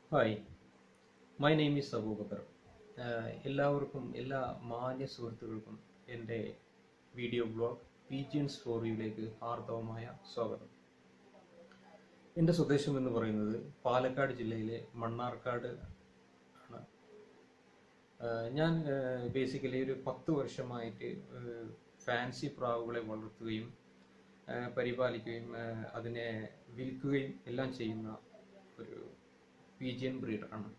Hi my name is Abubakar ah എല്ലാവർക്കും എല്ലാ മാന്യ സുഹൃത്തുക്കൾക്കും എൻ്റെ വീഡിയോ ബ്ലോഗ് പീജിയൻസ് ഫോർ യുയിലേക്ക് ഹാർദവമായ സ്വാഗതം എൻ്റെ സ്വദേശം എന്ന് പറയുന്നത് പാലക്കാട് ജില്ലയിലെ മണ്ണാർക്കാട് ആണ് ആഹ് ഞാൻ ബേസിക്കലി ഒരു പത്ത് വർഷമായിട്ട് ഫാൻസി പ്രാവുകളെ വളർത്തുകയും ആഹ് പരിപാലിക്കുകയും ആഹ് അതിനെ വിൽക്കുകയും എല്ലാം ചെയ്യുന്ന ഒരു പീജിയൻ ബ്രീഡറാണ്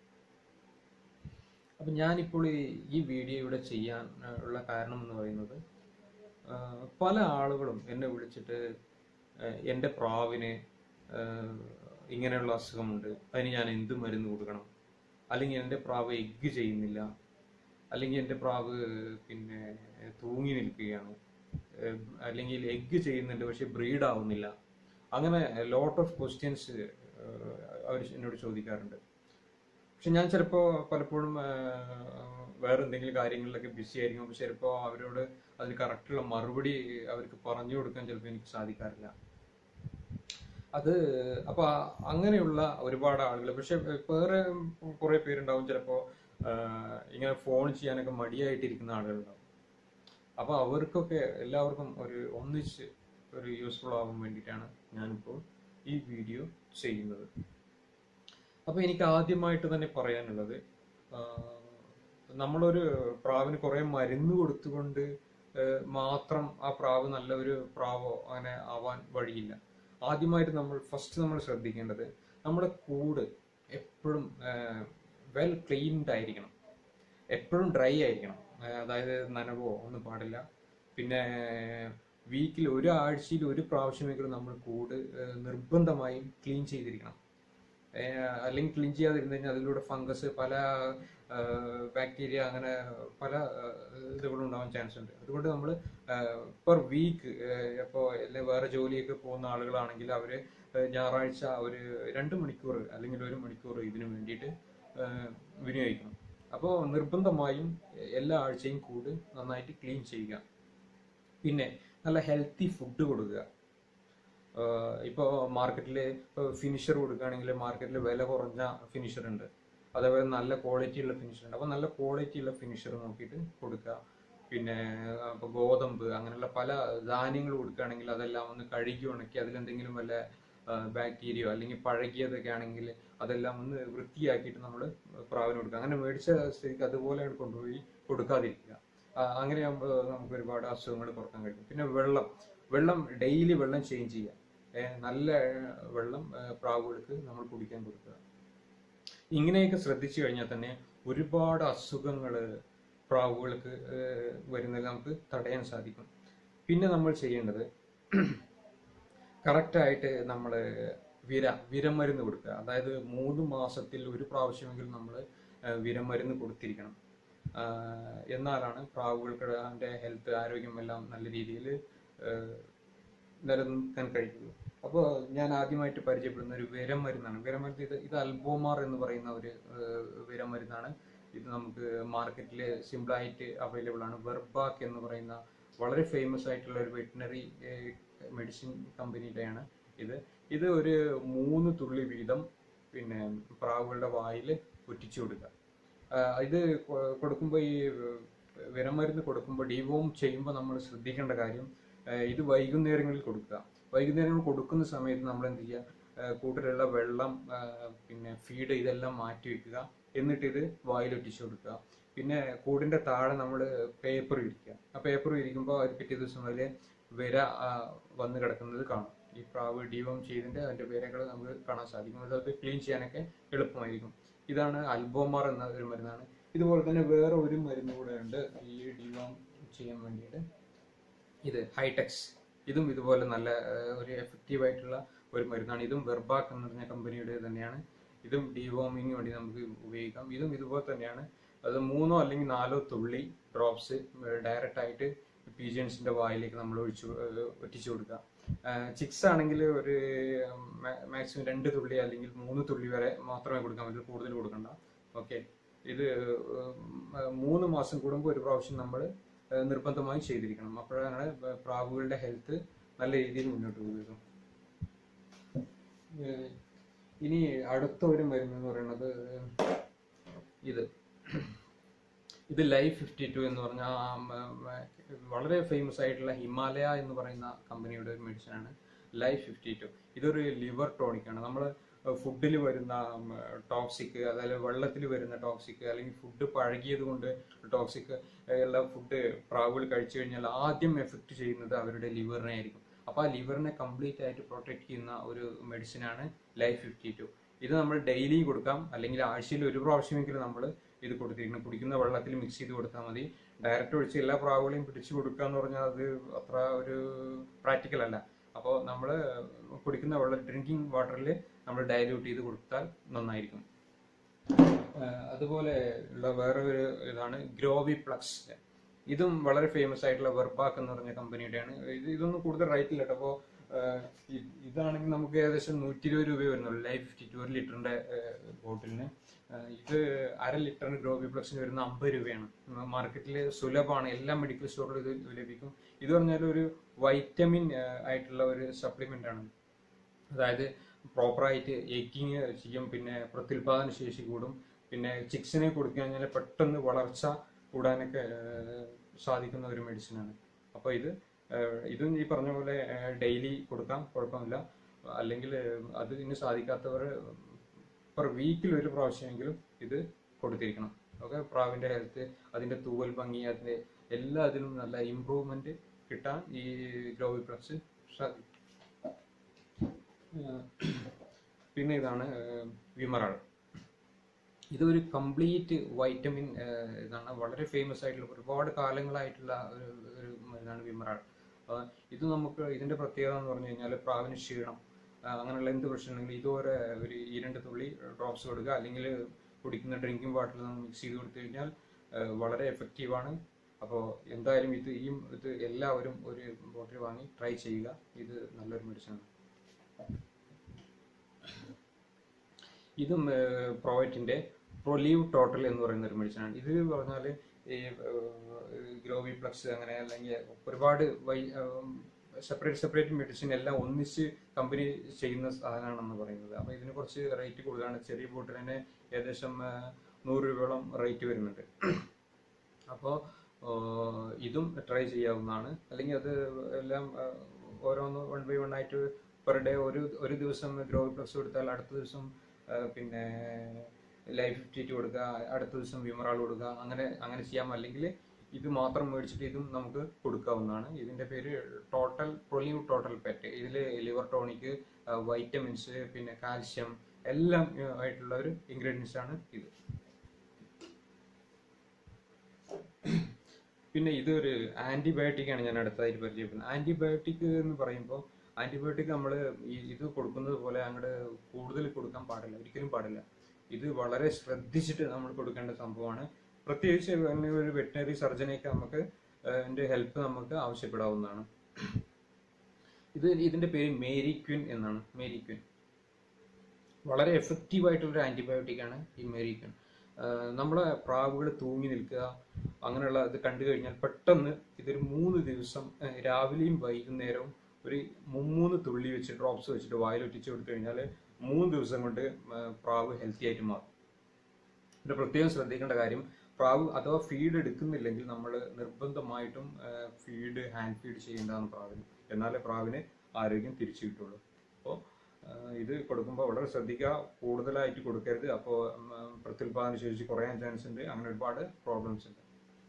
അപ്പം ഞാനിപ്പോൾ ഈ- ഈ വീഡിയോ ഇവിടെ ചെയ്യാൻ ആ, ഉള്ള കാരണം എന്ന് പറയുന്നത് ആ, പല ആളുകളും എന്നെ വിളിച്ചിട്ട് ആ, എൻ്റെ പ്രാവിന് ആ, ഇങ്ങനെയുള്ള അസുഖമുണ്ട് അതിന് ഞാൻ എന്ത് മരുന്ന് കൊടുക്കണം അല്ലെങ്കിൽ എൻ്റെ പ്രാവ് എഗ്ഗ് ചെയ്യുന്നില്ല അല്ലെങ്കിൽ എൻ്റെ പ്രാവ് പിന്നെ തൂങ്ങി നിൽക്കുകയാണ് ഏഹ് അല്ലെങ്കിൽ എഗ്ഗ് ചെയ്യുന്നുണ്ട് പക്ഷെ ബ്രീഡ് ആവുന്നില്ല അങ്ങനെ ലോട്ട് ഓഫ് ക്വസ്റ്റ്യൻസ് അവർ എന്നോട് ചോദിക്കാറുണ്ട് പക്ഷെ ഞാൻ ചിലപ്പോൾ പലപ്പോഴും ആഹ്, വേറെ എന്തെങ്കിലും കാര്യങ്ങളിലൊക്കെ ബിസി ആയിരിക്കും അപ്പോൾ ചിലപ്പോൾ അവരോട് അതിന് കറക്റ്റുള്ള മറുപടി അവർക്ക് പറഞ്ഞു കൊടുക്കാൻ ചിലപ്പോൾ എനിക്ക് സാധിക്കാറില്ല അത് അപ്പൊ ആ- അങ്ങനെയുള്ള ഒരുപാട് ആളുകൾ പക്ഷെ വേറെ കുറെ പേരുണ്ടാവും ചിലപ്പോ ആഹ്, ഇങ്ങനെ ഫോൺ ചെയ്യാനൊക്കെ മടിയായിട്ടിരിക്കുന്ന ആളുകളുണ്ടാവും അപ്പൊ അവർക്കൊക്കെ എല്ലാവർക്കും ഒരു ഒന്നിച്ച് ഒരു യൂസ്ഫുൾ ആവാൻ വേണ്ടിയിട്ടാണ് ഞാനിപ്പോൾ ഈ വീഡിയോ ചെയ്യുന്നത് അപ്പൊ എനിക്ക് ആദ്യമായിട്ട് തന്നെ പറയാനുള്ളത് ആഹ്, നമ്മളൊരു പ്രാവിന് കുറെ മരുന്ന് കൊടുത്തുകൊണ്ട് ആഹ്, മാത്രം ആ പ്രാവ് നല്ലൊരു പ്രാവോ അങ്ങനെ ആവാൻ വഴിയില്ല ആദ്യമായിട്ട് നമ്മൾ ഫസ്റ്റ് നമ്മൾ ശ്രദ്ധിക്കേണ്ടത് നമ്മുടെ കൂട് എപ്പോഴും വെൽ ക്ലീൻഡ് ആയിരിക്കണം എപ്പോഴും ഡ്രൈ ആയിരിക്കണം ആ, അതായത് നനവോ ഒന്നും പാടില്ല പിന്നെ വീക്കിൽ ഒരാഴ്ചയിൽ ഒരു പ്രാവശ്യമെങ്കിലും നമ്മൾ കൂട് ആ, നിർബന്ധമായും ക്ലീൻ ചെയ്തിരിക്കണം ഏ, അല്ലെങ്കിൽ ക്ലീൻ ചെയ്യാതിരുന്നു കഴിഞ്ഞാൽ അതിലൂടെ ഫംഗസ് പല ബാക്ടീരിയ അങ്ങനെ പല ഇതുകളും ഉണ്ടാവാൻ ചാൻസ് ഉണ്ട് അതുകൊണ്ട് നമ്മൾ പെർ വീക്ക് ഇപ്പോൾ അല്ലെങ്കിൽ വേറെ ജോലിയൊക്കെ പോകുന്ന ആളുകളാണെങ്കിൽ അവർ ഞായറാഴ്ച ഒരു രണ്ട് മണിക്കൂർ അല്ലെങ്കിൽ ഒരു മണിക്കൂർ ഇതിനു വേണ്ടിയിട്ട് ആ, വിനിയോഗിക്കണം അപ്പോൾ നിർബന്ധമായും എല്ലാ ആഴ്ചയും കൂട് നന്നായിട്ട് ക്ലീൻ ചെയ്യുക പിന്നെ നല്ല ഹെൽത്തി ഫുഡ് കൊടുക്കുക ഇപ്പോൾ മാർക്കറ്റിൽ ഇപ്പോൾ ഫിനിഷർ കൊടുക്കുകയാണെങ്കിൽ മാർക്കറ്റിൽ വില കുറഞ്ഞ ഫിനിഷർ ഉണ്ട് അതേപോലെ നല്ല ക്വാളിറ്റി ഉള്ള ഫിനിഷർ ഉണ്ട് അപ്പോൾ നല്ല ക്വാളിറ്റി ഉള്ള ഫിനിഷർ നോക്കിയിട്ട് കൊടുക്കുക പിന്നെ ഇപ്പോൾ ഗോതമ്പ് അങ്ങനെയുള്ള പല ധാന്യങ്ങൾ കൊടുക്കുകയാണെങ്കിൽ അതെല്ലാം ഒന്ന് കഴുകി ഉണക്കി അതിലെന്തെങ്കിലും വല്ല ബാക്ടീരിയോ അല്ലെങ്കിൽ പഴകിയതൊക്കെ ആണെങ്കിൽ അതെല്ലാം ഒന്ന് വൃത്തിയാക്കിയിട്ട് നമ്മൾ പ്രാവിന് കൊടുക്കുക അങ്ങനെ മേടിച്ച സ്ഥിതിക്ക് അതുപോലെ കൊണ്ടുപോയി കൊടുക്കാതിരിക്കുക ആ, അങ്ങനെയാകുമ്പോൾ നമുക്ക് ഒരുപാട് അസുഖങ്ങൾ കുറക്കാൻ കഴിയും പിന്നെ വെള്ളം വെള്ളം ഡെയിലി വെള്ളം ചേഞ്ച് ചെയ്യുക ഏ, നല്ല ഏ, വെള്ളം ഏ, പ്രാവുകൾക്ക് നമ്മൾ കുടിക്കാൻ കൊടുക്കുക ഇങ്ങനെയൊക്കെ ശ്രദ്ധിച്ചു കഴിഞ്ഞാൽ തന്നെ ഒരുപാട് അസുഖങ്ങൾ പ്രാവുകൾക്ക് ഏ, വരുന്നത് നമുക്ക് തടയാൻ സാധിക്കും പിന്നെ നമ്മൾ ചെയ്യേണ്ടത് കറക്റ്റായിട്ട് നമ്മൾ വിര വിരമരുന്ന് കൊടുക്കുക അതായത് മൂന്ന് മാസത്തിൽ ഒരു പ്രാവശ്യമെങ്കിലും നമ്മൾ വിരമരുന്ന് കൊടുത്തിരിക്കണം ആ, എന്നാലാണ് പ്രാവുകൾക്ക് അതിൻ്റെ ഹെൽത്ത് ആരോഗ്യം എല്ലാം നല്ല രീതിയിൽ നിലനിൽക്കാൻ കഴിയുള്ളൂ അപ്പോൾ ഞാൻ ആദ്യമായിട്ട് പരിചയപ്പെടുന്ന ഒരു വിരമരുന്നാണ് വിരമരുന്ന് ഇത് ഇത് അൽബോമാർ എന്ന് പറയുന്ന ഒരു ഏഹ്, വിരമരുന്നാണ് ഇത് നമുക്ക് മാർക്കറ്റിൽ സിമ്പിളായിട്ട് അവൈലബിൾ ആണ് വെർബാക്ക് എന്ന് പറയുന്ന വളരെ ഫേമസ് ആയിട്ടുള്ള ഒരു വെറ്റിനറി മെഡിസിൻ കമ്പനിയുടെയാണ് ഇത് ഇത് ഒരു മൂന്ന് തുള്ളി വീതം പിന്നെ പ്രാവുകളുടെ വായിൽ ഒറ്റിച്ചു കൊടുക്കുക ആഹ് ഇത് കൊടുക്കുമ്പോൾ ഈ വിരമരുന്ന് കൊടുക്കുമ്പോൾ ഡിവോം ചെയ്യുമ്പോൾ നമ്മൾ ശ്രദ്ധിക്കേണ്ട കാര്യം ആഹ് ഇത് വൈകുന്നേരങ്ങളിൽ കൊടുക്കുക വൈകുന്നേരങ്ങളിൽ കൊടുക്കുന്ന സമയത്ത് നമ്മൾ എന്ത് ചെയ്യുക ആഹ് കൂട്ടിലുള്ള വെള്ളം ആഹ് പിന്നെ ഫീഡ് ഇതെല്ലാം മാറ്റി വെക്കുക എന്നിട്ട് ഇത് വായിലൊട്ടിച്ചു കൊടുക്കുക പിന്നെ കൂടിന്റെ താഴെ നമ്മൾ പേപ്പർ വിരിക്കുക ആ പേപ്പർ വിരിക്കുമ്പോൾ അത് പിറ്റേ ദിവസം മുതൽ വിര ആഹ് വന്ന് കിടക്കുന്നത് കാണും ഈ പ്രാവ് ഡിവോം ചെയ്തിന്റെ അതിന്റെ വിരകൾ നമുക്ക് കാണാൻ സാധിക്കും അത് ക്ലീൻ ചെയ്യാനൊക്കെ എളുപ്പമായിരിക്കും ഇതാണ് അൽബോമാർ എന്ന ഒരു മരുന്നാണ് ഇതുപോലെ തന്നെ വേറെ ഒരു മരുന്ന് കൂടെ ഉണ്ട് ഈ ഡിവോം ചെയ്യാൻ വേണ്ടിയിട്ട് ഇത് ഹൈടെക്സ് ഇതും ഇതുപോലെ നല്ല ഏഹ്, ഒരു എഫക്റ്റീവ് ആയിട്ടുള്ള ഒരു മരുന്നാണ് ഇതും വെർബാക്ക് എന്ന് പറഞ്ഞ കമ്പനിയുടെ തന്നെയാണ് ഇതും ഡിവോമിങ്ങിന് വേണ്ടി നമുക്ക് ഉപയോഗിക്കാം ഇതും ഇതുപോലെ തന്നെയാണ് അത് മൂന്നോ അല്ലെങ്കിൽ നാലോ തുള്ളി ഡ്രോപ്സ് ഡയറക്റ്റ് ആയിട്ട് പീജിയൻസിന്റെ വായിലേക്ക് നമ്മൾ ഒഴിച്ചു ഏഹ്, ഒറ്റിച്ചു കൊടുക്കുക ചിക്സ് ആണെങ്കിൽ ഒരു മാക്സിമം രണ്ട് തുള്ളി അല്ലെങ്കിൽ മൂന്ന് തുള്ളി വരെ മാത്രമേ കൊടുക്കാൻ പറ്റൂ കൂടുതൽ കൊടുക്കണ്ട ഓക്കെ ഇത് ഏഹ്, മൂന്ന് മാസം കൂടുമ്പോൾ ഒരു പ്രാവശ്യം നമ്മൾ നിർബന്ധമായും ചെയ്തിരിക്കണം അപ്പോഴാണ് പ്രാവുകളുടെ ഹെൽത്ത് നല്ല രീതിയിൽ മുന്നോട്ട് പോകുന്നത് ഏഹ് ഇനി അടുത്ത ഒരു മരുന്ന് എന്ന് പറയുന്നത് ഇത് ഇത് ലൈഫ് ഫിഫ്റ്റി ടു എന്ന് പറഞ്ഞ ആ, മ, മ, വളരെ ഫേമസ് ആയിട്ടുള്ള ഹിമാലയ എന്ന് പറയുന്ന കമ്പനിയുടെ ഒരു മെഡിസിൻ ആണ് ലൈഫ് ഫിഫ്റ്റി ടു ഇതൊരു ലിവർ ടോണിക് ആണ് നമ്മൾ ഫുഡിൽ വരുന്ന ടോക്സിക് അതായത് വെള്ളത്തിൽ വരുന്ന ടോക്സിക് അല്ലെങ്കിൽ ഫുഡ് പഴകിയത് കൊണ്ട് ടോക്സിക് ഉള്ള ഫുഡ് പ്രാവുകൾ കഴിച്ചു കഴിഞ്ഞാൽ ആദ്യം എഫക്റ്റ് ചെയ്യുന്നത് അവരുടെ ലിവറിനെ ആയിരിക്കും അപ്പോൾ ആ ലിവറിനെ കംപ്ലീറ്റ് ആയിട്ട് പ്രൊട്ടക്ട് ചെയ്യുന്ന ഒരു മെഡിസിൻ ആണ് ലൈഫ് ഫിഫ്റ്റി ടു ഇത് നമ്മൾ ഡെയിലി കൊടുക്കാം അല്ലെങ്കിൽ ആഴ്ചയിൽ ഒരു പ്രാവശ്യമെങ്കിലും നമ്മൾ ഇത് കൊടുത്തിരിക്കണം കുടിക്കുന്ന വെള്ളത്തിൽ മിക്സ് ചെയ്ത് കൊടുത്താൽ മതി ഡയറക്റ്റ് ഒഴിച്ച് എല്ലാ പ്രാവുകളെയും പിടിച്ചു കൊടുക്കുക എന്ന് പറഞ്ഞാൽ അത് അത്ര ഒരു പ്രാക്ടിക്കൽ അല്ല അപ്പോൾ നമ്മൾ കുടിക്കുന്ന വെള്ളം ഡ്രിങ്കിങ് വാട്ടറിൽ നമ്മൾ ഡയല്യൂട്ട് ചെയ്ത് കൊടുത്താൽ നന്നായിരിക്കും ആഹ് അതുപോലെ ഉള്ള വേറെ ഒരു ഇതാണ് ഗ്രോവി പ്ലക്സ് ഇതും വളരെ ഫേമസ് ആയിട്ടുള്ള വെർബാക്ക് എന്ന് പറഞ്ഞ കമ്പനിയുടെയാണ് ഇത് ഇതൊന്നും കൂടുതൽ റേറ്റ് ഇല്ല കേട്ടോ അപ്പോൾ ഇതാണെങ്കിൽ നമുക്ക് ഏകദേശം നൂറ്റി ഇരുപത് രൂപ വരുന്നുള്ളൂ ലൈഫ് ഫിഫ്റ്റി ടു ഒരു ലിറ്ററിന്റെ ബോട്ടിലിന് ഇത് അര ലിറ്ററിന് ഗ്രോബി പ്ലക്സിന് വരുന്ന അമ്പത് രൂപയാണ് മാർക്കറ്റിൽ സുലഭമാണ് എല്ലാ മെഡിക്കൽ സ്റ്റോറിലും ഇത് ലഭിക്കും ഇത് പറഞ്ഞാൽ ഒരു വൈറ്റമിൻ ആയിട്ടുള്ള ഒരു സപ്ലിമെന്റ് ആണ് അതായത് പ്രോപ്പറായിട്ട് എക്കിങ് ചെയ്യും പിന്നെ പ്രത്യുൽപാദന ശേഷി കൂടും പിന്നെ ചിക്സിനെ കൊടുക്കുക കഴിഞ്ഞാൽ പെട്ടെന്ന് വളർച്ച കൂടാനൊക്കെ ഏഹ്, സാധിക്കുന്ന ഒരു മെഡിസിനാണ് അപ്പോൾ ഇത് ഏഹ്, ഇതും ഈ പറഞ്ഞ പോലെ ഡെയിലി കൊടുക്കാം കുഴപ്പമില്ല അല്ലെങ്കിൽ ഏഹ്, അത് ഇനി സാധിക്കാത്തവർ പെർ വീക്കിൽ ഒരു പ്രാവശ്യമെങ്കിലും ഇത് കൊടുത്തിരിക്കണം ഓക്കെ പ്രാവിന്റെ ഹെൽത്ത് അതിന്റെ തൂവൽ ഭംഗി അതിന്റെ എല്ലാ അതിലും നല്ല ഇമ്പ്രൂവ്മെന്റ് കിട്ടാൻ ഈ ഗ്രോവി പ്ലസ് സാധിക്കും ഏഹ് പിന്നെ ഇതാണ് വിമറാൾ ഇതൊരു കംപ്ലീറ്റ് വൈറ്റമിൻ ഇതാണ് വളരെ ഫേമസ് ആയിട്ടുള്ള ഒരുപാട് കാലങ്ങളായിട്ടുള്ള ഒരു ഒരു മരുന്നാണ് വിമറാൾ അപ്പൊ ഇത് നമുക്ക് ഇതിന്റെ പ്രത്യേകത എന്ന് പറഞ്ഞു കഴിഞ്ഞാൽ പ്രാവിന് ക്ഷീണം ആ, അങ്ങനെയുള്ള എന്ത് പ്രശ്നമുണ്ടെങ്കിലും ഇതുവരെ ഒരു ഈ രണ്ട് തുള്ളി ഡ്രോപ്സ് കൊടുക്കുക അല്ലെങ്കിൽ കുടിക്കുന്ന ഡ്രിങ്കിങ് വാട്ടറിൽ നിന്ന് മിക്സ് ചെയ്ത് കൊടുത്തു കഴിഞ്ഞാൽ ആ, വളരെ എഫക്റ്റീവാണ് അപ്പോൾ എന്തായാലും ഇത് ഈ ഇത് എല്ലാവരും ഒരു ബോട്ടിൽ വാങ്ങി ട്രൈ ചെയ്യുക ഇത് നല്ലൊരു മെഡിസിനാണ് ഇതും പ്രൊവൈറ്റിന്റെ പ്രൊലീവ് ടോട്ടൽ എന്ന് പറയുന്ന ഒരു മെഡിസിനാണ് ഇത് പറഞ്ഞാൽ ഈ ഗ്രോവി പ്ലക്സ് അങ്ങനെ അല്ലെങ്കിൽ ഒരുപാട് വൈ സെപ്പറേറ്റ് സെപ്പറേറ്റ് മെഡിസിൻ എല്ലാം ഒന്നിച്ച് കമ്പനി ചെയ്യുന്ന സാധനമാണെന്ന് പറയുന്നത് അപ്പോൾ ഇതിന് കുറച്ച് റേറ്റ് കൂടുതലാണ് ചെറിയ ബോട്ടിലിന് ഏകദേശം ആ, നൂറ് രൂപയോളം റേറ്റ് വരുന്നുണ്ട് അപ്പോൾ ഇതും ട്രൈ ചെയ്യാവുന്നതാണ് അല്ലെങ്കിൽ അത് എല്ലാം ആ, ഓരോന്ന് വൺ ബൈ വൺ ആയിട്ട് പെർ ഡേ ഒരു ഒരു ദിവസം ഗ്രോവി പ്ലസ് കൊടുത്താൽ അടുത്ത ദിവസം ആ, പിന്നെ ലൈഫ് ഫിഫ്റ്റി കൊടുക്കുക അടുത്ത ദിവസം വിമറാൾ കൊടുക്കുക അങ്ങനെ അങ്ങനെ ചെയ്യാം അല്ലെങ്കിൽ ഇത് മാത്രം മേടിച്ചിട്ട് ഇതും നമുക്ക് കൊടുക്കാവുന്നതാണ് ഇതിന്റെ പേര് ടോട്ടൽ പ്രൊലീവ് ടോട്ടൽ പെറ്റ് ഇതിൽ ലിവർ ടോണിക് വൈറ്റമിൻസ് പിന്നെ കാൽഷ്യം എല്ലാം ആ, ആയിട്ടുള്ള ഒരു ഇൻഗ്രീഡിയൻസ് ആണ് ഇത് പിന്നെ ഇതൊരു ആന്റിബയോട്ടിക് ആണ് ഞാൻ അടുത്തതായിട്ട് പരിചയപ്പെടുന്നത് ആന്റിബയോട്ടിക് എന്ന് പറയുമ്പോൾ ആന്റിബയോട്ടിക് നമ്മൾ ഇത് കൊടുക്കുന്നത് പോലെ അങ്ങോട്ട് കൂടുതൽ കൊടുക്കാൻ പാടില്ല ഒരിക്കലും പാടില്ല ഇത് വളരെ ശ്രദ്ധിച്ചിട്ട് നമ്മൾ കൊടുക്കേണ്ട സംഭവമാണ് പ്രത്യേകിച്ച് പിന്നെ ഒരു വെറ്റിനറി സർജനെയൊക്കെ നമുക്ക് എൻ്റെ ഹെൽപ്പ് നമുക്ക് ആവശ്യപ്പെടാവുന്നതാണ് ഇത് ഇതിന്റെ പേര് മേരി ക്വിൻ എന്നാണ് മേരി ക്വിൻ വളരെ എഫക്റ്റീവ് ആയിട്ടുള്ള ഒരു ആന്റിബയോട്ടിക് ആണ് ഈ മേരി ക്വിൻ നമ്മളെ പ്രാവുകൾ തൂങ്ങി നിൽക്കുക അങ്ങനെയുള്ള ഇത് കണ്ടു കഴിഞ്ഞാൽ പെട്ടെന്ന് ഇതൊരു മൂന്ന് ദിവസം ആ, രാവിലെയും വൈകുന്നേരവും ഒരു മുമ്മൂന്ന് തുള്ളി വെച്ച് ഡ്രോപ്സ് വെച്ചിട്ട് വായിലൊറ്റിച്ച് കൊടുത്തു കഴിഞ്ഞാൽ മൂന്ന് ദിവസം കൊണ്ട് ആ, പ്രാവ് ഹെൽത്തി ആയിട്ട് മാറും പിന്നെ പ്രത്യേകം ശ്രദ്ധിക്കേണ്ട കാര്യം പ്രാവ് അഥവാ ഫീഡ് എടുക്കുന്നില്ലെങ്കിൽ നമ്മൾ നിർബന്ധമായിട്ടും ഫീഡ് ഹാൻഡ് ഫീഡ് ചെയ്യേണ്ടതാണ് പ്രാവിന് എന്നാലേ പ്രാവിന് ആരോഗ്യം തിരിച്ചു കിട്ടുള്ളൂ അപ്പോൾ ഇത് കൊടുക്കുമ്പോൾ വളരെ ശ്രദ്ധിക്കുക കൂടുതലായിട്ട് കൊടുക്കരുത് അപ്പോൾ പ്രത്യുൽപാദന ശേഷി കുറയാൻ ചാൻസ് ഉണ്ട് അങ്ങനെ ഒരുപാട് പ്രോബ്ലംസ് ഉണ്ട്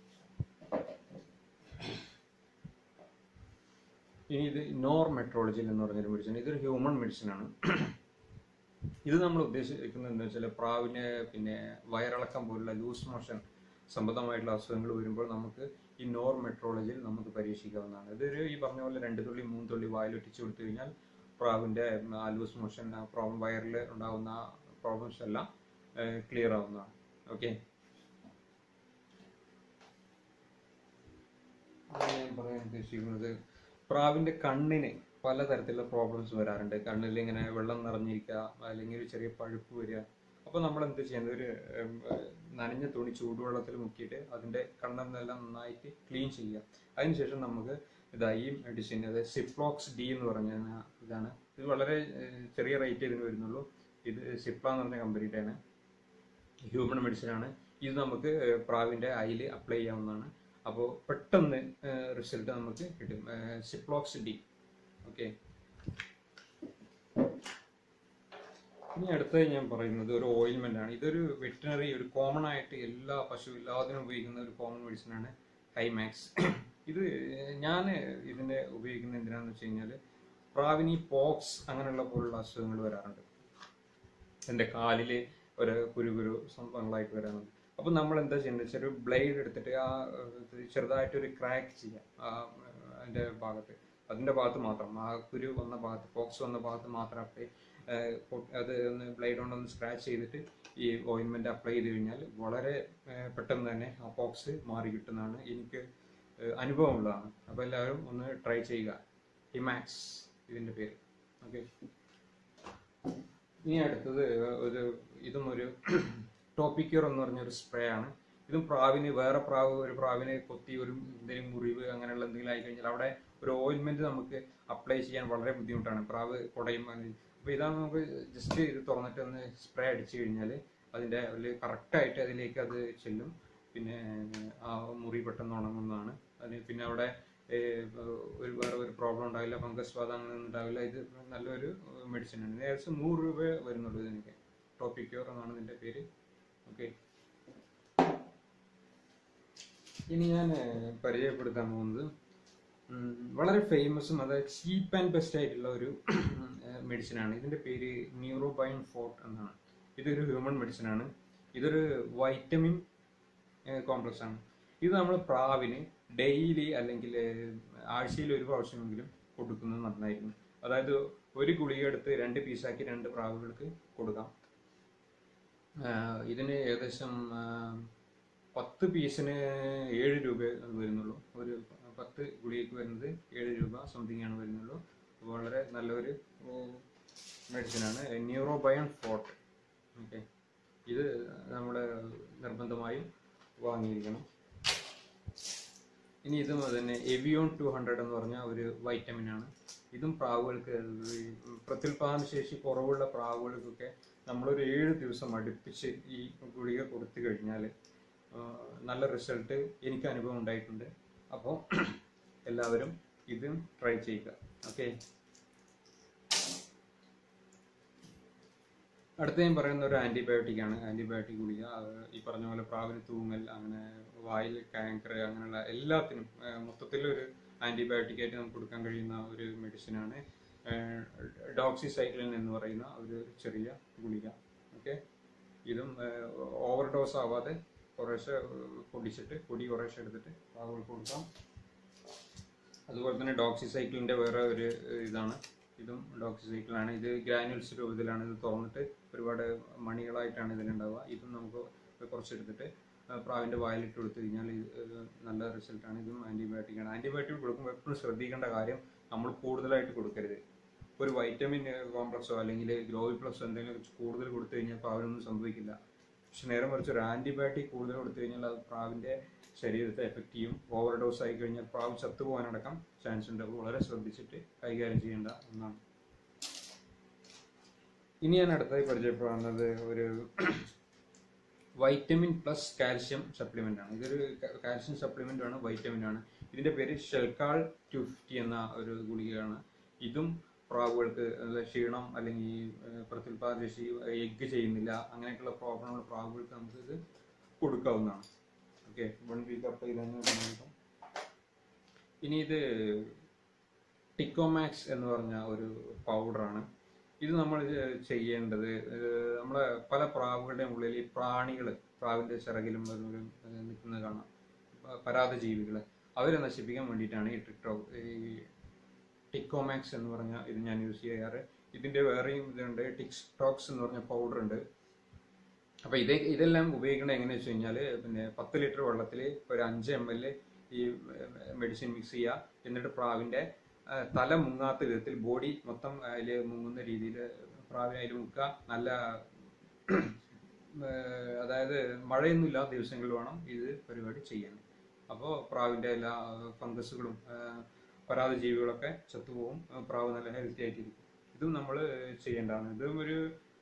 ഇനി ഇത് നോർ മെട്രോളജിൽ എന്ന് പറഞ്ഞൊരു മെഡിസിൻ ഇതൊരു ഹ്യൂമൻ മെഡിസിൻ ആണ് ഇത് നമ്മൾ ഉദ്ദേശിക്കുന്നത് എന്താ വെച്ചാൽ പ്രാവിന് പിന്നെ വയറിളക്കം പോലുള്ള ലൂസ് മോഷൻ സംബന്ധമായിട്ടുള്ള അസുഖങ്ങൾ വരുമ്പോൾ നമുക്ക് ഈ നോർ മെട്രോളജിയിൽ നമുക്ക് പരീക്ഷിക്കാവുന്നതാണ് ഇതൊരു ഈ പറഞ്ഞ പോലെ രണ്ട് തുള്ളി മൂന്ന് തുള്ളി വായിലൊറ്റിച്ച് കൊടുത്തു കഴിഞ്ഞാൽ പ്രാവിന്റെ ആ ലൂസ് മോഷൻ പ്രോബ്ലം വയറിൽ ഉണ്ടാകുന്ന പ്രോബ്ലംസ് എല്ലാം ക്ലിയർ ആവുന്നതാണ് ഓക്കെ ഞാൻ പറയാൻ ഉദ്ദേശിക്കുന്നത് പ്രാവിന്റെ കണ്ണിന് പലതരത്തിലുള്ള പ്രോബ്ലംസ് വരാറുണ്ട് കണ്ണിൽ ഇങ്ങനെ വെള്ളം നിറഞ്ഞിരിക്കുക അല്ലെങ്കിൽ ഒരു ചെറിയ പഴുപ്പ് വരിക അപ്പൊ നമ്മൾ എന്ത് ചെയ്യുന്നത് ഒരു ഉം, ഏഹ്, നനഞ്ഞ തുണി ചൂടുവെള്ളത്തിൽ മുക്കിയിട്ട് അതിന്റെ കണ്ണെന്നെല്ലാം നന്നായിട്ട് ക്ലീൻ ചെയ്യുക അതിനുശേഷം നമുക്ക് ഇതാ ഈ മെഡിസിൻ അതായത് സിപ്ലോക്സ് ഡി എന്ന് പറഞ്ഞ ഇതാണ് ഇത് വളരെ ഏഹ്, ചെറിയ റേറ്റ് ഇതിന് വരുന്നുള്ളൂ ഇത് സിപ്ല എന്ന് പറഞ്ഞ കമ്പനിയുടെയാണ് ഹ്യൂമൻ മെഡിസിൻ ആണ് ഇത് നമുക്ക് പ്രാവിൻ്റെ അയിൽ അപ്ലൈ ചെയ്യാവുന്നതാണ് അപ്പോൾ പെട്ടെന്ന് റിസൾട്ട് നമുക്ക് കിട്ടും സിപ്ലോക്സ് ഡി ഓക്കെ ഇനി അടുത്തത് ഞാൻ പറയുന്നത് ഒരു ഓയിൽമെന്റ് ആണ് ഇതൊരു വെറ്റിനറി ഒരു കോമൺ ആയിട്ട് എല്ലാ പശു എല്ലാത്തിനും ഉപയോഗിക്കുന്ന ഒരു കോമൺ മെഡിസിൻ ആണ് ഹൈമാക്സ് ഇത് ഞാൻ ഇതിന്റെ ഉപയോഗിക്കുന്നത് എന്തിനാന്ന് വെച്ച് കഴിഞ്ഞാൽ പ്രാവിനി പോക്സ് അങ്ങനെയുള്ള പോലുള്ള അസുഖങ്ങൾ വരാറുണ്ട് എൻ്റെ കാലിൽ ഒരു കുരു കുരു സംഭവങ്ങളായിട്ട് വരാറുണ്ട് അപ്പം നമ്മൾ എന്താ ചെയ്യുന്നത് വെച്ചാൽ ഒരു ബ്ലേഡ് എടുത്തിട്ട് ആ ഇത് ചെറുതായിട്ട് ഒരു ക്രാക്ക് ചെയ്യാം ആ അതിൻ്റെ ഭാഗത്ത് അതിൻ്റെ ഭാഗത്ത് മാത്രം ആ കുരു വന്ന ഭാഗത്ത് പോക്സ് വന്ന ഭാഗത്ത് മാത്രം അപ്ലൈ അത് ഒന്ന് ബ്ലേഡ് കൊണ്ടൊന്ന് സ്ക്രാച്ച് ചെയ്തിട്ട് ഈ ഓയിൻമെൻറ്റ് അപ്ലൈ ചെയ്ത് കഴിഞ്ഞാൽ വളരെ ഏഹ്, പെട്ടെന്ന് തന്നെ ആ പോക്സ് മാറി കിട്ടുന്നതാണ് എനിക്ക് ഏഹ്, അനുഭവമുള്ളതാണ് അപ്പോൾ എല്ലാവരും ഒന്ന് ട്രൈ ചെയ്യുക ഹിമാക്സ് ഇതിൻ്റെ പേര് ഓക്കെ ഇനി അടുത്തത് ഒരു ഇതും ഒരു ടോപ്പിക്യൂർ എന്ന് പറഞ്ഞൊരു സ്പ്രേ ആണ് ഇതും പ്രാവിന് വേറെ പ്രാവ് ഒരു പ്രാവിനെ കൊത്തി ഒരു എന്തെങ്കിലും മുറിവ് അങ്ങനെയുള്ള എന്തെങ്കിലും ആയി കഴിഞ്ഞാൽ അവിടെ ഒരു ഓയിൽമെന്റ് നമുക്ക് അപ്ലൈ ചെയ്യാൻ വളരെ ബുദ്ധിമുട്ടാണ് പ്രാവ് കുടയും അപ്പോൾ ഇതാണ് നമുക്ക് ജസ്റ്റ് ഇത് തുറന്നിട്ട് ഒന്ന് സ്പ്രേ അടിച്ചു കഴിഞ്ഞാൽ അതിൻ്റെ ഒരു കറക്റ്റായിട്ട് അതിലേക്ക് അത് ചെല്ലും പിന്നെ ആ മുറി പെട്ടെന്ന് ഉണങ്ങുന്നതാണ് അതിന് പിന്നെ അവിടെ ഏഹ്, ഒരു വേറെ ഒരു പ്രോബ്ലം ഉണ്ടാവില്ല ഫംഗസ് ബാധ അങ്ങനെ ഒന്നും ഉണ്ടാവില്ല ഇത് നല്ലൊരു മെഡിസിൻ ആണ് ഏകദേശം നൂറ് രൂപ വരുന്നുള്ളൂ ഇതിനൊക്കെ ടോപ്പിക്യൂർ എന്നാണ് ഇതിൻ്റെ പേര് ഓക്കെ ഇനി ഞാൻ ഏഹ്, പരിചയപ്പെടുത്താൻ പോകുന്നത് ഉം, വളരെ ഫേമസും അതായത് ചീപ്പ് ആൻഡ് ബെസ്റ്റ് ആയിട്ടുള്ള ഒരു മെഡിസിൻ ആണ് ഇതിന്റെ പേര് ന്യൂറോബൈൻ ഫോർട്ട് എന്നാണ് ഇതൊരു ഹ്യൂമൻ മെഡിസിൻ ആണ് ഇതൊരു വൈറ്റമിൻ കോംപ്ലക്സ് ആണ് ഇത് നമ്മൾ പ്രാവിന് ഡെയിലി അല്ലെങ്കിൽ ആഴ്ചയിൽ ഒരു പ്രാവശ്യമെങ്കിലും കൊടുക്കുന്നത് നന്നായിരുന്നു അതായത് ഒരു ഗുളിക എടുത്ത് രണ്ട് പീസാക്കി രണ്ട് പ്രാവുകൾക്ക് കൊടുക്കാം ആഹ് ഇതിന് ഏകദേശം ആഹ് പത്ത് പീസിന് ഏഴ് രൂപ വരുന്നുള്ളൂ ഒരു പത്ത് ഗുളികയ്ക്ക് വരുന്നത് ഏഴ് രൂപ സംതിങ് ആണ് വരുന്നുള്ളൂ അപ്പോൾ വളരെ നല്ലൊരു മെഡിസിനാണ് ന്യൂറോബയോൺ ഫോർട്ട് ഓക്കെ ഇത് നമ്മൾ നിർബന്ധമായും വാങ്ങിയിരിക്കണം ഇനി ഇതും തന്നെ എവിയോൺ ടു ഹൺഡ്രഡ് എന്ന് പറഞ്ഞ ഒരു വൈറ്റമിൻ ആണ് ഇതും പ്രാവുകൾക്ക് ഈ പ്രത്യുൽപാദന ശേഷി കുറവുള്ള പ്രാവുകൾക്കൊക്കെ നമ്മളൊരു ഏഴ് ദിവസം അടുപ്പിച്ച് ഈ ഗുളിക കൊടുത്തു കഴിഞ്ഞാൽ നല്ല റിസൾട്ട് എനിക്ക് അനുഭവം ഉണ്ടായിട്ടുണ്ട് അപ്പോൾ എല്ലാവരും ഇതും ട്രൈ ചെയ്യുക ഓക്കെ അടുത്ത ഞാൻ പറയുന്ന ഒരു ആന്റിബയോട്ടിക് ആണ് ആന്റിബയോട്ടിക് ഗുളിക അത് ഈ പറഞ്ഞ പോലെ പ്രാവിന് തൂങ്ങൽ അങ്ങനെ വായിൽ കാങ്കർ അങ്ങനെയുള്ള എല്ലാത്തിനും മൊത്തത്തിൽ ഒരു ആന്റിബയോട്ടിക് ആയിട്ട് നമുക്ക് കൊടുക്കാൻ കഴിയുന്ന ഒരു മെഡിസിൻ ആണ് ഡോക്സിസൈക്ലിൻ എന്ന് പറയുന്ന ഒരു ചെറിയ ഗുളിക ഓക്കെ ഇതും ഓവർ ഡോസ് ആവാതെ കുറേശ്ശെ പൊടിച്ചിട്ട് പൊടി കുറേശ്ശെ എടുത്തിട്ട് പ്രാവുകൾക്ക് കൊടുക്കാം അതുപോലെ തന്നെ ഡോക്സിസൈക്കിളിന്റെ വേറെ ഒരു ഏഹ്, ഇതാണ് ഇതും ഡോക്സിസൈക്കിളാണ് ഇത് ഗ്രാനുൽസ് രൂപത്തിലാണ് ഇത് തുറന്നിട്ട് ഒരുപാട് മണികളായിട്ടാണ് ഇതിലുണ്ടാവുക ഇതും നമുക്ക് കുറച്ചെടുത്തിട്ട് ആ, പ്രാവിന്റെ വായിലിട്ട് കൊടുത്തു കഴിഞ്ഞാൽ ഇത് ഒരു നല്ല റിസൾട്ടാണ് ഇതും ആന്റിബയോട്ടിക് ആണ് ആന്റിബയോട്ടിക് കൊടുക്കുമ്പോൾ എപ്പോഴും ശ്രദ്ധിക്കേണ്ട കാര്യം നമ്മൾ കൂടുതലായിട്ട് കൊടുക്കരുത് ഒരു വൈറ്റമിൻ കോംപ്ലക്സോ അല്ലെങ്കിൽ ഗ്ലോബി പ്ലസോ എന്തെങ്കിലും കൂടുതൽ കൊടുത്തു കഴിഞ്ഞാൽ പ്രാവിനൊന്നും സംഭവിക്കില്ല പക്ഷെ നേരെ മറിച്ച് ഒരു ആന്റിബയോട്ടിക് കൂടുതൽ കൊടുത്തു കഴിഞ്ഞാൽ അത് പ്രാവിന്റെ ശരീരത്തെ എഫക്റ്റ് ചെയ്യും ഓവർ ഡോസ് ആയി കഴിഞ്ഞാൽ പ്രാവ് ചത്തുപോകാനടക്കം ചാൻസ് ഉണ്ട് അപ്പോൾ വളരെ ശ്രദ്ധിച്ചിട്ട് കൈകാര്യം ചെയ്യേണ്ട ഒന്നാണ് ഇനി ഞാൻ അടുത്തായി പരിചയപ്പെടുന്നത് ഒരു വൈറ്റമിൻ പ്ലസ് കാൽഷ്യം സപ്ലിമെന്റ് ആണ് ഇതൊരു കാൽഷ്യം സപ്ലിമെന്റ് ആണ് വൈറ്റമിൻ ആണ് ഇതിന്റെ പേര് ഷെൽക്കാൾ ടു ഫിഫ്റ്റി എന്ന ഒരു ഗുളികയാണ് ഇതും പ്രാവുകൾക്ക് നല്ല ക്ഷീണം അല്ലെങ്കിൽ ഏഹ്, പ്രത്യുൽപാദന ശേഷി എഗ് ചെയ്യുന്നില്ല അങ്ങനെയൊക്കെയുള്ള പ്രോബ്ലമുള്ള പ്രാവുകൾക്ക് നമുക്ക് ഇത് കൊടുക്കാവുന്നതാണ് ഓക്കെ വൺ വീക്ക് അപ്ലൈ ചെയ്താൽ ഇനി ഇത് ടിക്കോമാക്സ് എന്ന് പറഞ്ഞ ഒരു പൗഡറാണ് ഇത് നമ്മൾ ചെയ്യേണ്ടത് ഏഹ് നമ്മളെ പല പ്രാവുകളുടെയും ഉള്ളിൽ ഈ പ്രാണികൾ പ്രാവിന്റെ ചിറകിലും അതിലും നിൽക്കുന്നത് കാണാം പ- പരാദജീവികൾ അവരെ നശിപ്പിക്കാൻ വേണ്ടിയിട്ടാണ് ഈ ടിക്ടോ ഈ ടിക്കോമാക്സ് എന്ന് പറഞ്ഞ ഇത് ഞാൻ യൂസ് ചെയ്യാറ് ഇതിന്റെ വേറെയും ഇതുണ്ട് ടിക്സ്റ്റോക്സ് എന്ന് പറഞ്ഞ പൗഡർ ഉണ്ട് അപ്പൊ ഇത് ഇതെല്ലാം ഉപയോഗിക്കേണ്ടത് എങ്ങനെയാ വെച്ച് കഴിഞ്ഞാല് പിന്നെ പത്ത് ലിറ്റർ വെള്ളത്തിൽ ഒരു അഞ്ച് എം എൽ ഈ മെഡിസിൻ മിക്സ് ചെയ്യുക എന്നിട്ട് പ്രാവിന്റെ ആ, തല മുങ്ങാത്ത വിധത്തിൽ ബോഡി മൊത്തം അതിൽ മുങ്ങുന്ന രീതിയിൽ പ്രാവിനെ അതിൽ മുക്കുക നല്ല ഏഹ്, അതായത് മഴയൊന്നും ഇല്ലാത്ത ദിവസങ്ങളിൽ വേണം ഇത് പരിപാടി ചെയ്യാൻ അപ്പോൾ പ്രാവിന്റെ എല്ലാ ഫംഗസുകളും പരാത ജീവികളൊക്കെ ചത്തുപോകും ആ, പ്രാവ് നല്ല ഹെൽത്തി ആയിട്ടിരിക്കും ഇതും നമ്മൾ ചെയ്യേണ്ടതാണ് ഇതും ഒരു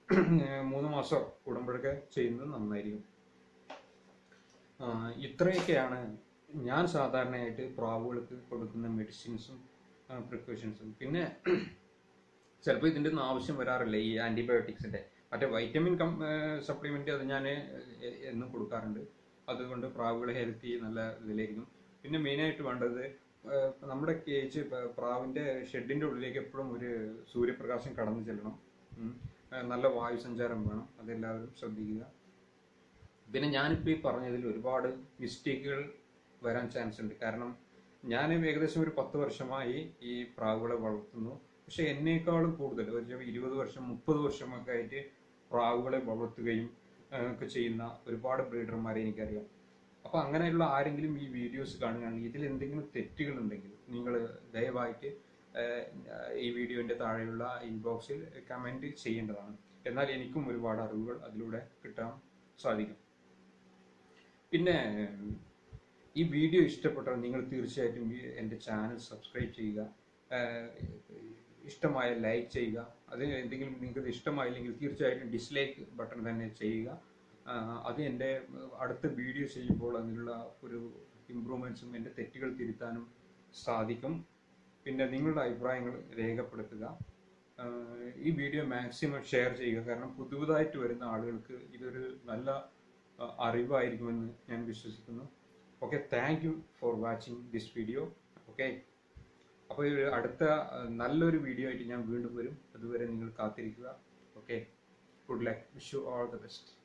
മൂന്ന് മാസം കൂടുമ്പോഴൊക്കെ ചെയ്യുന്നത് നന്നായിരിക്കും ആ, ഇത്രയൊക്കെയാണ് ഞാൻ സാധാരണയായിട്ട് പ്രാവുകൾക്ക് കൊടുക്കുന്ന മെഡിസിൻസും പ്രിക്കോഷൻസും പിന്നെ ചിലപ്പോൾ ഇതിൻ്റെ ഒന്നും ആവശ്യം വരാറില്ല ഈ ആൻറ്റിബയോട്ടിക്സിൻ്റെ മറ്റേ വൈറ്റമിൻ കം സപ്ലിമെൻ്റ് അത് ഞാൻ എന്നും കൊടുക്കാറുണ്ട് അതുകൊണ്ട് പ്രാവുകളെ ഹെൽത്തി നല്ല ഇതിലായിരിക്കും പിന്നെ മെയിനായിട്ട് വേണ്ടത് ഏഹ്, നമ്മുടെ കേജ് പ്രാവിൻ്റെ ഷെഡിൻ്റെ ഉള്ളിലേക്ക് എപ്പോഴും ഒരു സൂര്യപ്രകാശം കടന്നു ചെല്ലണം ഉം. ഏഹ്, നല്ല വായു സഞ്ചാരം വേണം അതെല്ലാവരും ശ്രദ്ധിക്കുക പിന്നെ ഞാനിപ്പോൾ ഈ പറഞ്ഞതിൽ ഒരുപാട് മിസ്റ്റേക്കുകൾ വരാൻ ചാൻസ് ഉണ്ട് കാരണം ഞാൻ ഏകദേശം ഒരു പത്ത് വർഷമായി ഈ പ്രാവുകളെ വളർത്തുന്നു പക്ഷെ എന്നേക്കാളും കൂടുതൽ ഒരു ഇരുപത് വർഷം മുപ്പത് വർഷമൊക്കെ ആയിട്ട് പ്രാവുകളെ വളർത്തുകയും ആ, ഒക്കെ ചെയ്യുന്ന ഒരുപാട് ബ്രീഡർമാരെ എനിക്കറിയാം അപ്പോൾ അങ്ങനെയുള്ള ആരെങ്കിലും ഈ വീഡിയോസ് കാണുകയാണെങ്കിൽ ഇതിൽ എന്തെങ്കിലും തെറ്റുകൾ ഉണ്ടെങ്കിൽ നിങ്ങൾ ദയവായിട്ട് ആ, ഈ വീഡിയോൻ്റെ താഴെയുള്ള ഇൻബോക്സിൽ കമൻറ്റ് ചെയ്യേണ്ടതാണ് എന്നാൽ എനിക്കും ഒരുപാട് അറിവുകൾ അതിലൂടെ കിട്ടാൻ സാധിക്കും പിന്നെ ഈ വീഡിയോ ഇഷ്ടപ്പെട്ടാൽ നിങ്ങൾ തീർച്ചയായിട്ടും ഈ എൻ്റെ ചാനൽ സബ്സ്ക്രൈബ് ചെയ്യുക ആഹ് ഇഷ്ടമായ ലൈക്ക് ചെയ്യുക അത് എന്തെങ്കിലും നിങ്ങൾക്ക് ഇഷ്ടമായില്ലെങ്കിൽ തീർച്ചയായിട്ടും ഡിസ്ലൈക്ക് ബട്ടൺ തന്നെ ചെയ്യുക ആഹ് അത് എൻ്റെ അടുത്ത വീഡിയോ ചെയ്യുമ്പോൾ അതിനുള്ള ഒരു ഇമ്പ്രൂവ്മെൻറ്റ്സും എൻ്റെ തെറ്റുകൾ തിരുത്താനും സാധിക്കും പിന്നെ നിങ്ങളുടെ അഭിപ്രായങ്ങൾ രേഖപ്പെടുത്തുക ആഹ് ഈ വീഡിയോ മാക്സിമം ഷെയർ ചെയ്യുക കാരണം പുതുതായിട്ട് വരുന്ന ആളുകൾക്ക് ഇതൊരു നല്ല അഹ് അറിവായിരിക്കുമെന്ന് ഞാൻ വിശ്വസിക്കുന്നു okay thank you for watching this video okay അപ്പോൾ ഈ ഒരു അടുത്ത അഹ് നല്ലൊരു വീഡിയോ ആയിട്ട് ഞാൻ വീണ്ടും വരും അതുവരെ നിങ്ങൾ കാത്തിരിക്കുക okay good luck wish you all the best